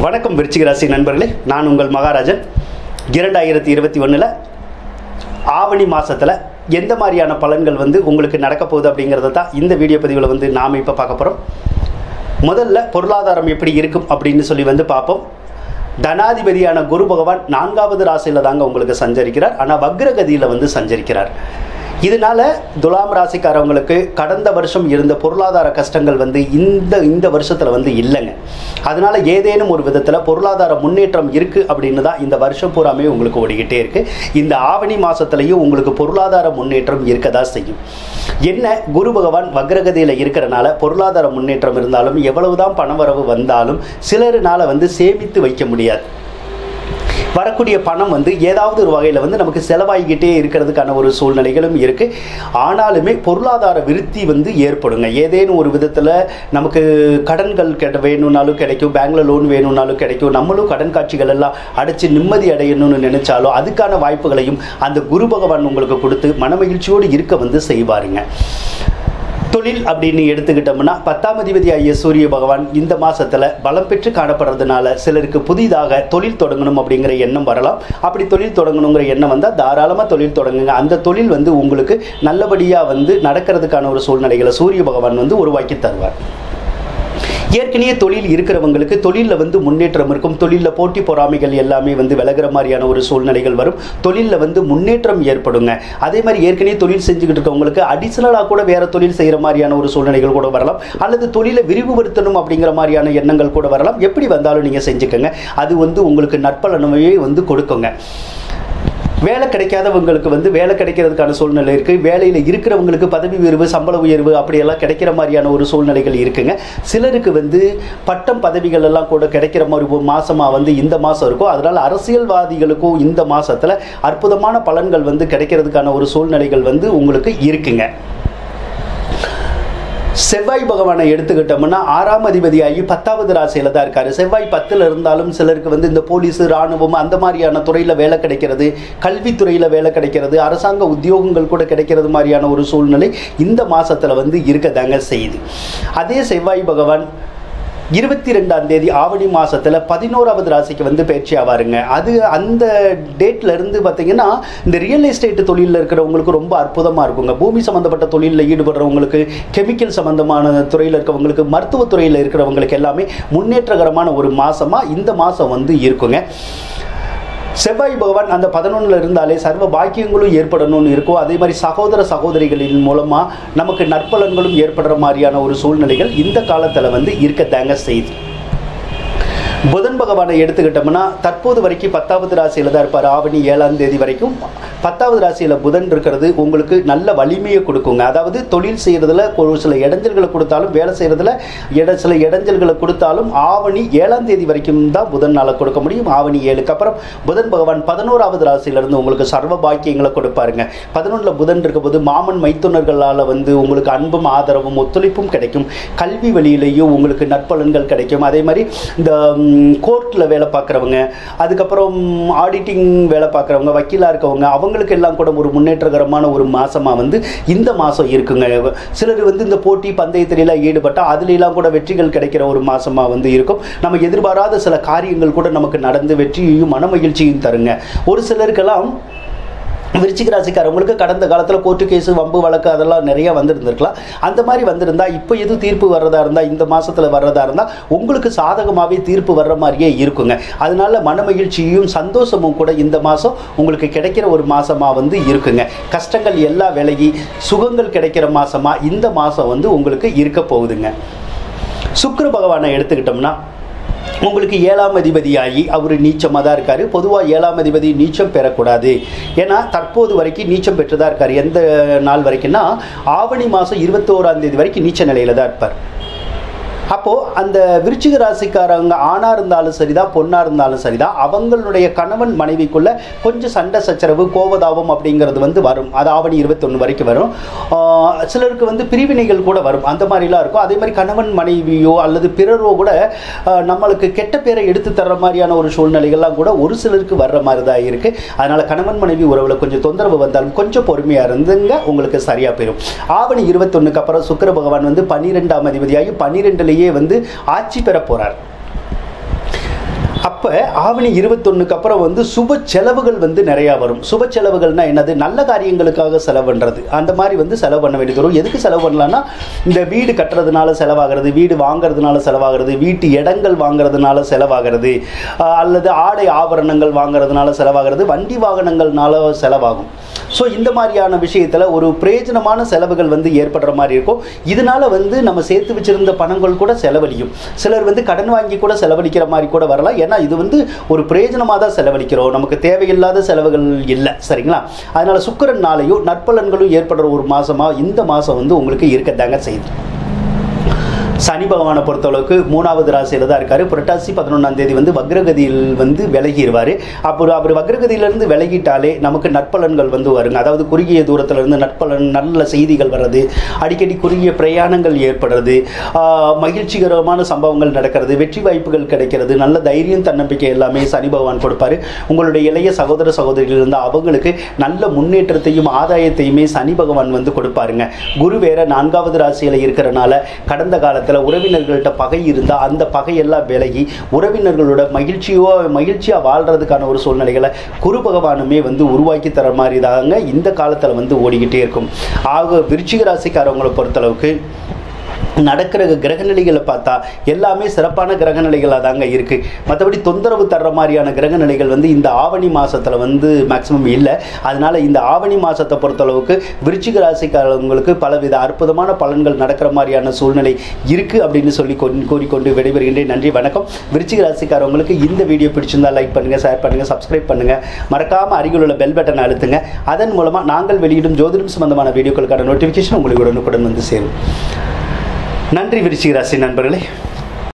வணக்கம் விருச்சிக ராசி நண்பர்களே நான் உங்கள் மகாராஜன் இரண்டாயிரத்தி இருபத்தி ஒன்றில் ஆவணி மாதத்தில் எந்த மாதிரியான பலன்கள் வந்து உங்களுக்கு நடக்க போகுது அப்படிங்கிறத தான் இந்த வீடியோ பதிவில் வந்து நாம் இப்போ பார்க்க போகிறோம் முதல்ல பொருளாதாரம் எப்படி இருக்கும் அப்படின்னு சொல்லி வந்து பார்ப்போம் தனாதிபதியான குரு பகவான் நான்காவது ராசியில் தாங்க உங்களுக்கு சஞ்சரிக்கிறார் ஆனால் வக்ரகதியில் வந்து சஞ்சரிக்கிறார் இதனால துலாம் ராசிக்காரவங்களுக்கு கடந்த வருஷம் இருந்த பொருளாதார கஷ்டங்கள் வந்து இந்த இந்த வருஷத்தில் வந்து இல்லைங்க அதனால ஏதேனும் ஒரு விதத்தில் பொருளாதார முன்னேற்றம் இருக்குது அப்படின்னு தான் இந்த வருஷம் பூராமே உங்களுக்கு ஓடிக்கிட்டே இருக்கு இந்த ஆவணி மாதத்துலையும் உங்களுக்கு பொருளாதார முன்னேற்றம் இருக்க தான் செய்யும் என்ன குரு பகவான் வக்ரகதியில் இருக்கிறனால பொருளாதார முன்னேற்றம் இருந்தாலும் எவ்வளவுதான் பணவரவு வந்தாலும் சிலருனால வந்து சேமித்து வைக்க முடியாது வரக்கூடிய பணம் வந்து ஏதாவது ஒரு வகையில் வந்து நமக்கு செலவாகிக்கிட்டே இருக்கிறதுக்கான ஒரு சூழ்நிலைகளும் இருக்குது ஆனாலுமே பொருளாதார விருத்தி வந்து ஏற்படுங்க ஏதேனும் ஒரு விதத்தில் நமக்கு கடன்கள் கெட வேணும்னாலும் கிடைக்கும் பேங்க்ல லோன் வேணும்னாலும் கிடைக்கும் நம்மளும் கடன் காட்சிகள் எல்லாம் அடைச்சு நிம்மதி அடையணும்னு நினைச்சாலும் அதுக்கான வாய்ப்புகளையும் அந்த குரு பகவான் உங்களுக்கு கொடுத்து மனமகிழ்ச்சியோடு இருக்க வந்து செய்வாருங்க தொழில் அப்படின்னு எடுத்துக்கிட்டோம்னா பத்தாம் அதிபதி ஐய சூரிய பகவான் இந்த மாசத்துல பலம் பெற்று காணப்படுறதுனால சிலருக்கு புதிதாக தொழில் தொடங்கணும் அப்படிங்கிற எண்ணம் வரலாம் அப்படி தொழில் தொடங்கணுங்கிற எண்ணம் வந்தால் தாராளமாக தொழில் தொடங்குங்க அந்த தொழில் வந்து உங்களுக்கு நல்லபடியாக வந்து நடக்கிறதுக்கான ஒரு சூழ்நிலைகளை சூரிய பகவான் வந்து உருவாக்கி தருவார் ஏற்கனவே தொழில் இருக்கிறவங்களுக்கு தொழிலில் வந்து முன்னேற்றம் இருக்கும் தொழிலில் போட்டி பொறாமைகள் எல்லாமே வந்து விலகிற மாதிரியான ஒரு சூழ்நிலைகள் வரும் தொழிலில் வந்து முன்னேற்றம் ஏற்படுங்க அதே மாதிரி ஏற்கனவே தொழில் செஞ்சுக்கிட்டு இருக்கவங்களுக்கு அடிஷனலாக கூட வேற தொழில் செய்கிற மாதிரியான ஒரு சூழ்நிலைகள் கூட வரலாம் அல்லது தொழிலை விரிவுபடுத்தணும் அப்படிங்கிற மாதிரியான எண்ணங்கள் கூட வரலாம் எப்படி வந்தாலும் நீங்கள் செஞ்சுக்கோங்க அது வந்து உங்களுக்கு நற்பலனையே வந்து கொடுக்குங்க வேலை கிடைக்காதவங்களுக்கு வந்து வேலை கிடைக்கிறதுக்கான சூழ்நிலை இருக்குது வேலையில் இருக்கிறவங்களுக்கு பதவி உயர்வு சம்பள உயர்வு அப்படியெல்லாம் கிடைக்கிற மாதிரியான ஒரு சூழ்நிலைகள் இருக்குங்க சிலருக்கு வந்து பட்டம் பதவிகள் எல்லாம் கூட கிடைக்கிற மாதிரி ஒரு மாசமாக வந்து இந்த மாதம் இருக்கும் அதனால் அரசியல்வாதிகளுக்கும் இந்த மாதத்தில் அற்புதமான பலன்கள் வந்து கிடைக்கிறதுக்கான ஒரு சூழ்நிலைகள் வந்து உங்களுக்கு இருக்குங்க செவ்வாய் பகவானை எடுத்துக்கிட்டோம்னா ஆறாம் அதிபதியாகி பத்தாவது ராசியில் தான் இருக்காரு செவ்வாய் பத்தில் இருந்தாலும் சிலருக்கு வந்து இந்த போலீஸ் இராணுவம் அந்த மாதிரியான துறையில் வேலை கிடைக்கிறது கல்வித்துறையில் வேலை கிடைக்கிறது அரசாங்க உத்தியோகங்கள் கூட கிடைக்கிறது மாதிரியான ஒரு சூழ்நிலை இந்த மாசத்துல வந்து இருக்கதாங்க செய்யுது அதே செவ்வாய் பகவான் இருபத்தி ரெண்டாம் தேதி ஆவணி மாசத்துல பதினோராவது ராசிக்கு வந்து பயிற்சி ஆவாருங்க அது அந்த டேட்ல இருந்து பார்த்தீங்கன்னா இந்த ரியல் எஸ்டேட் தொழிலில் இருக்கிறவங்களுக்கு ரொம்ப அற்புதமாக இருக்குங்க பூமி சம்மந்தப்பட்ட தொழிலில் ஈடுபடுறவங்களுக்கு கெமிக்கல் சம்மந்தமான துறையில் இருக்கிறவங்களுக்கு மருத்துவத்துறையில் இருக்கிறவங்களுக்கு எல்லாமே முன்னேற்றகரமான ஒரு மாசமா இந்த மாதம் வந்து இருக்குங்க செவ்வாய் பகவான் அந்த பதினொன்றில் இருந்தாலே சர்வ பாக்கியங்களும் ஏற்படணும்னு இருக்கும் அதே மாதிரி சகோதர சகோதரிகளின் மூலமாக நமக்கு நற்பலன்களும் ஏற்படுற மாதிரியான ஒரு சூழ்நிலைகள் இந்த காலத்தில் வந்து இருக்கத்தாங்க செய்யுது புதன் பகவானை எடுத்துக்கிட்டோம்னா தற்போது வரைக்கும் பத்தாவது ராசியில் தான் இருப்பார் ஆவணி ஏழாம் தேதி வரைக்கும் பத்தாவது ராசியில் புதன் இருக்கிறது உங்களுக்கு நல்ல வலிமையை கொடுக்குங்க அதாவது தொழில் செய்கிறதுல ஒரு சில இடைஞ்சல்களை கொடுத்தாலும் வேலை செய்கிறதுல இட சில இடைஞ்சல்களை கொடுத்தாலும் ஆவணி ஏழாம் தேதி வரைக்கும் தான் புதனால் கொடுக்க முடியும் ஆவணி ஏழுக்கு அப்புறம் புதன் பகவான் பதினோராவது ராசியிலிருந்து உங்களுக்கு சர்வ பாக்கியங்களை கொடுப்பாருங்க பதினொன்றில் புதன் இருக்கும்போது மாமன் மைத்துனர்களால் வந்து உங்களுக்கு அன்பும் ஆதரவும் ஒத்துழைப்பும் கிடைக்கும் கல்வி வழியிலையும் உங்களுக்கு நற்பலன்கள் கிடைக்கும் அதே மாதிரி இந்த கோர்ட்டில் வேலை பார்க்குறவங்க அதுக்கப்புறம் ஆடிட்டிங் வேலை பார்க்குறவங்க வக்கீலாக இருக்கவங்க அவங்களுக்கு எல்லாம் கூட ஒரு முன்னேற்றகரமான ஒரு மாதமாக வந்து இந்த மாதம் இருக்குங்க சிலர் வந்து இந்த போட்டி பந்தயத்திலாம் ஈடுபட்டால் அதுலெல்லாம் கூட வெற்றிகள் கிடைக்கிற ஒரு மாதமாக வந்து இருக்கும் நம்ம எதிர்பாராத சில காரியங்கள் கூட நமக்கு நடந்து வெற்றியையும் மன மகிழ்ச்சியும் தருங்க ஒரு சிலருக்கெல்லாம் விருச்சிக ராசிக்காரவங்களுக்கு கடந்த காலத்தில் கோர்ட்டு கேஸு வம்பு வழக்கு அதெல்லாம் நிறைய வந்திருந்திருக்கலாம் அந்த மாதிரி வந்திருந்தா இப்போ எது தீர்ப்பு வர்றதா இருந்தால் இந்த மாதத்தில் வர்றதா இருந்தால் உங்களுக்கு சாதகமாகவே தீர்ப்பு வர்ற மாதிரியே இருக்குங்க அதனால மன மகிழ்ச்சியும் சந்தோஷமும் கூட இந்த மாதம் உங்களுக்கு கிடைக்கிற ஒரு மாதமாக வந்து இருக்குங்க கஷ்டங்கள் எல்லாம் விலகி சுகங்கள் கிடைக்கிற மாதமாக இந்த மாதம் வந்து உங்களுக்கு இருக்க போகுதுங்க சுக்கிர பகவானை எடுத்துக்கிட்டோம்னா உங்களுக்கு ஏழாம் அதிபதியாகி அவர் நீச்சமாக தான் இருக்கார் பொதுவாக ஏழாம் அதிபதி நீச்சம் பெறக்கூடாது ஏன்னா தற்போது வரைக்கும் நீச்சம் பெற்று தான் இருக்கார் எந்த நாள் வரைக்கும்னா ஆவணி மாதம் இருபத்தோராம் தேதி வரைக்கும் நீச்ச நிலையில் தான் இருப்பார் அப்போது அந்த விருச்சிக ராசிக்காரவங்க ஆணாக இருந்தாலும் சரிதான் பொண்ணாக இருந்தாலும் சரிதான் அவங்களுடைய கணவன் மனைவிக்குள்ள கொஞ்சம் சண்டை சச்சரவு கோவதாபம் அப்படிங்கிறது வந்து வரும் அது ஆவணி இருபத்தொன்று வரைக்கும் வரும் ஆஹ் சிலருக்கு வந்து பிரிவினைகள் கூட வரும் அந்த மாதிரிலாம் இருக்கும் அதே மாதிரி கணவன் மனைவியோ அல்லது பிறரோ கூட ஆஹ் நம்மளுக்கு கெட்ட பேரை எடுத்து தர்ற மாதிரியான ஒரு சூழ்நிலைகள்லாம் கூட ஒரு சிலருக்கு வர்ற மாதிரி தான் இருக்குது அதனால் கணவன் மனைவி உறவில் கொஞ்சம் தொந்தரவு வந்தாலும் கொஞ்சம் பொறுமையாக இருந்துங்க உங்களுக்கு சரியாக போயிடும் ஆவணி இருபத்தொன்னுக்கு அப்புறம் சுக்கிர பகவான் வந்து பன்னிரெண்டாம் அதிபதியாகி பன்னிரெண்டுலேயே வந்து ஆட்சி பெற போகிறார் அப்போ ஆவணி இருபத்தொன்னுக்கு அப்புறம் வந்து சுப செலவுகள் வந்து நிறையா வரும் சுப செலவுகள்னா என்னது நல்ல காரியங்களுக்காக செலவு பண்ணுறது அந்த மாதிரி வந்து செலவு பண்ண வேண்டியது வரும் எதுக்கு செலவு பண்ணலாம்னா இந்த வீடு கட்டுறதுனால செலவாகிறது வீடு வாங்குறதுனால செலவாகிறது வீட்டு இடங்கள் வாங்குறதுனால செலவாகிறது ஆஹ் அல்லது ஆடை ஆபரணங்கள் வாங்குறதுனால செலவாகிறது வண்டி வாகனங்கள்னால செலவாகும் ஸோ இந்த மாதிரியான விஷயத்தில் ஒரு பிரயோஜனமான செலவுகள் வந்து ஏற்படுற மாதிரி இருக்கும் இதனால வந்து நம்ம சேர்த்து வச்சிருந்த பணங்கள் கூட செலவழியும் சிலர் வந்து கடன் வாங்கி கூட செலவழிக்கிற மாதிரி கூட வரலாம் ஏன்னா இது வந்து ஒரு பிரயோஜனமாக தான் செலவழிக்கிறோம் நமக்கு தேவையில்லாத செலவுகள் இல்லை சரிங்களா அதனால சுக்கிரன் நாளையும் நற்பலன்களும் ஏற்படுற ஒரு மாசமா இந்த மாதம் வந்து உங்களுக்கு இருக்கத்தாங்க செய்யுது சனி பகவானை பொறுத்தளவுக்கு மூணாவது ராசியில் தான் இருக்காரு புரட்டாசி பதினொன்றாம் தேதி வந்து வக்ரகதியில் வந்து விலகிடுவார் அப்புறம் அவர் வக்ரகதியிலிருந்து விலகிட்டாலே நமக்கு நற்பலன்கள் வந்து வருங்க அதாவது குறுகிய தூரத்துல இருந்து நற்பலன் நல்ல செய்திகள் வர்றது அடிக்கடி குறுகிய பிரயாணங்கள் ஏற்படுறது ஆஹ், மகிழ்ச்சிகரமான சம்பவங்கள் நடக்கிறது வெற்றி வாய்ப்புகள் கிடைக்கிறது நல்ல தைரியம் தன்னம்பிக்கை எல்லாமே சனி பகவான் கொடுப்பாரு உங்களுடைய இளைய சகோதர சகோதரிகள் இருந்து அவங்களுக்கு நல்ல முன்னேற்றத்தையும் ஆதாயத்தையுமே சனி பகவான் வந்து கொடுப்பாருங்க குரு வேற நான்காவது ராசியில் இருக்கிறனால கடந்த காலத்தில் உறவினர்கள்ட்ட பகை இருந்தால் அந்த பகையெல்லாம் விலகி உறவினர்களோட மகிழ்ச்சியோ மகிழ்ச்சியாக வாழ்கிறதுக்கான ஒரு சூழ்நிலைகளை குரு பகவானுமே வந்து உருவாக்கி தர மாதிரி தாங்க இந்த காலத்தில் வந்து ஓடிக்கிட்டே இருக்கும் ஆக விருச்சிக ராசிக்காரவங்களை பொறுத்தளவுக்கு நடக்கிற கிரகநிலைகளை பார்த்தா எல்லாமே சிறப்பான கிரகநிலைகளாக தாங்க இருக்குது மற்றபடி தொந்தரவு தர்ற மாதிரியான கிரகநிலைகள் வந்து இந்த ஆவணி மாதத்தில் வந்து மேக்ஸிமம் இல்லை அதனால் இந்த ஆவணி மாதத்தை பொறுத்தளவுக்கு விருச்சிக ராசிக்காரங்களுக்கு பலவித அற்புதமான பலன்கள் நடக்கிற மாதிரியான சூழ்நிலை இருக்குது அப்படின்னு சொல்லி கொண்- கூறிக்கொண்டு விடைபெறுகின்றேன் நன்றி வணக்கம் விருச்சிக ராசிக்காரவங்களுக்கு இந்த வீடியோ பிடிச்சிருந்தா லைக் பண்ணுங்கள் ஷேர் பண்ணுங்கள் சப்ஸ்கிரைப் பண்ணுங்கள் மறக்காமல் அருகில் உள்ள பெல் பட்டனை அழுத்துங்க அதன் மூலமாக நாங்கள் வெளியிடும் ஜோதிடம் சம்பந்தமான வீடியோக்களுக்கான நோட்டிஃபிகேஷன் உங்களுக்கு உடனுக்குடன் வந்து சேரும் நன்றி விருச்சிக ராசி நண்பர்களே